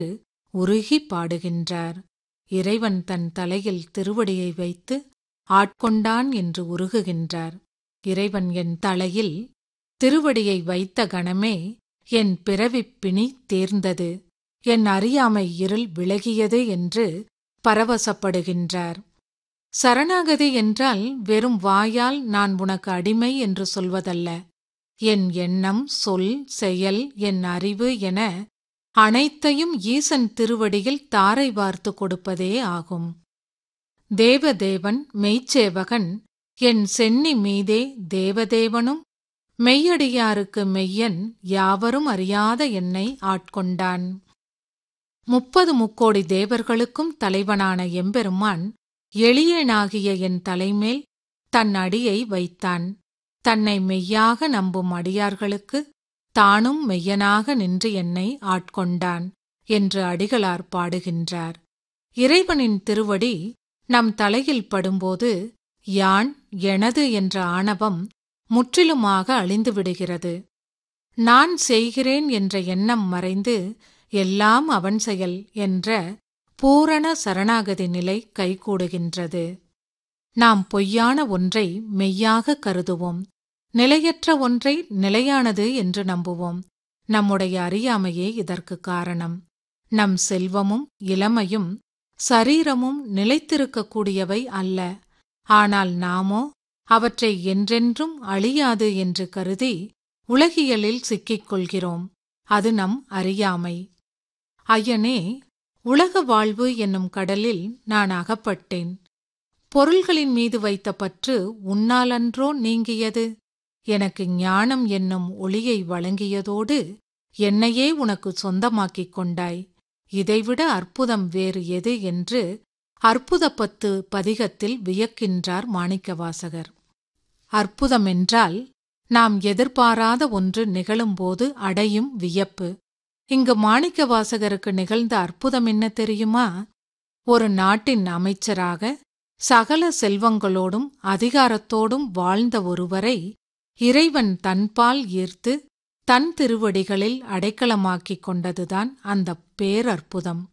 உருகி பாடுகின்றார் இறைவன் தன் தலையில் திருவடியை வைத்து ஆட்கொண்டான் என்று உருகுகின்றார் இறைவன் என் தலையில் திருவடியை வைத்த கணமே என் பிறவிப் பிணி தேர்ந்தது என் அறியாமை இருள் விலகியது என்று பரவசப்படுகின்றார் சரணாகதி என்றால் வெறும் வாயால் நான் உனக்கு அடிமை என்று சொல்வதல்ல என் எண்ணம் சொல் செயல் என் அறிவு என அனைத்தையும் ஈசன் திருவடியில் தாரை வார்த்து கொடுப்பதே ஆகும் தேவதேவன் மெய்ச்சேவகன் என் சென்னி மீதே தேவதேவனும் மெய்யடியாருக்கு மெய்யன் யாவரும் அறியாத என்னை ஆட்கொண்டான் முப்பது முக்கோடி தேவர்களுக்கும் தலைவனான எம்பெருமான் எளியனாகிய என் தலைமேல் தன் அடியை வைத்தான் தன்னை மெய்யாக நம்பும் அடியார்களுக்கு தானும் மெய்யனாக நின்று என்னை ஆட்கொண்டான் என்று அடிகளார் பாடுகின்றார் இறைவனின் திருவடி நம் தலையில் படும்போது யான் எனது என்ற ஆணவம் முற்றிலுமாக அழிந்துவிடுகிறது நான் செய்கிறேன் என்ற எண்ணம் மறைந்து எல்லாம் அவன் செயல் என்ற பூரண சரணாகதி நிலை கைகூடுகின்றது நாம் பொய்யான ஒன்றை மெய்யாக கருதுவோம் நிலையற்ற ஒன்றை நிலையானது என்று நம்புவோம் நம்முடைய அறியாமையே இதற்கு காரணம் நம் செல்வமும் இளமையும் சரீரமும் நிலைத்திருக்கக்கூடியவை அல்ல ஆனால் நாமோ அவற்றை என்றென்றும் அழியாது என்று கருதி உலகியலில் சிக்கிக் கொள்கிறோம் அது நம் அறியாமை ஐயனே உலக வாழ்வு என்னும் கடலில் நான் அகப்பட்டேன் பொருள்களின் மீது வைத்த பற்று உன்னாலன்றோ நீங்கியது எனக்கு ஞானம் என்னும் ஒளியை வழங்கியதோடு என்னையே உனக்கு சொந்தமாக்கிக் கொண்டாய் இதைவிட அற்புதம் வேறு எது என்று அற்புதப்பத்து பதிகத்தில் வியக்கின்றார் மாணிக்கவாசகர் அற்புதமென்றால் நாம் எதிர்பாராத ஒன்று நிகழும்போது அடையும் வியப்பு இங்கு மாணிக்கவாசகருக்கு நிகழ்ந்த அற்புதம் என்ன தெரியுமா ஒரு நாட்டின் அமைச்சராக சகல செல்வங்களோடும் அதிகாரத்தோடும் வாழ்ந்த ஒருவரை இறைவன் தன்பால் ஈர்த்து தன் திருவடிகளில் அடைக்கலமாக்கிக் கொண்டதுதான் அந்த பேரற்புதம்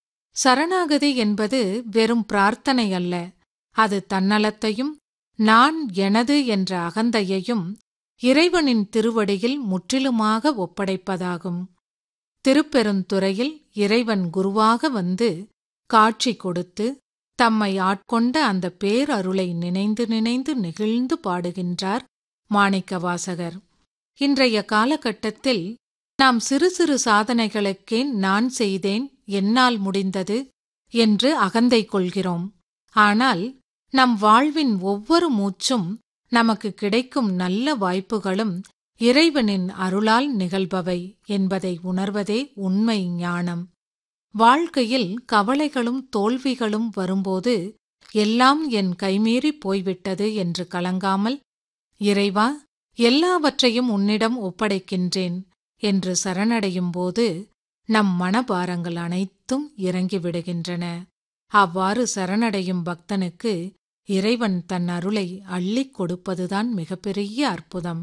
சரணாகதி என்பது வெறும் பிரார்த்தனை அல்ல அது தன்னலத்தையும் நான் எனது என்ற அகந்தையையும் இறைவனின் திருவடியில் முற்றிலுமாக ஒப்படைப்பதாகும் திருப்பெருந்துறையில் இறைவன் குருவாக வந்து காட்சி கொடுத்து தம்மை ஆட்கொண்ட அந்த பேரருளை நினைந்து நினைந்து நெகிழ்ந்து பாடுகின்றார் மாணிக்கவாசகர் இன்றைய காலகட்டத்தில் நாம் சிறு சிறு சாதனைகளுக்கே நான் செய்தேன் என்னால் முடிந்தது என்று அகந்தை கொள்கிறோம் ஆனால் நம் வாழ்வின் ஒவ்வொரு மூச்சும் நமக்கு கிடைக்கும் நல்ல வாய்ப்புகளும் இறைவனின் அருளால் நிகழ்பவை என்பதை உணர்வதே உண்மை ஞானம் வாழ்க்கையில் கவலைகளும் தோல்விகளும் வரும்போது எல்லாம் என் கைமீறி போய்விட்டது என்று கலங்காமல் இறைவா எல்லாவற்றையும் உன்னிடம் ஒப்படைக்கின்றேன் என்று சரணடையும்போது நம் மனபாரங்கள் அனைத்தும் இறங்கிவிடுகின்றன அவ்வாறு சரணடையும் பக்தனுக்கு இறைவன் தன் அருளை அள்ளிக் கொடுப்பதுதான் மிகப்பெரிய அற்புதம்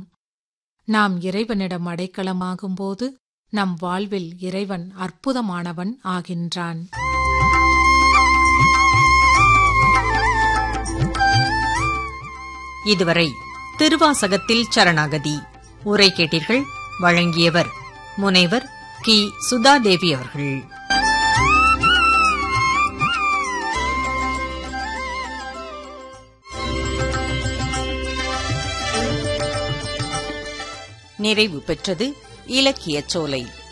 நாம் இறைவனிடம் அடைக்கலமாகும்போது நம் வாழ்வில் இறைவன் அற்புதமானவன் ஆகின்றான் இதுவரை திருவாசகத்தில் சரணாகதி உரை கேட்டீர்கள் வழங்கியவர் முனைவர் கி சுதாதேவி அவர்கள் நிறைவு பெற்றது இலக்கியச் சோலை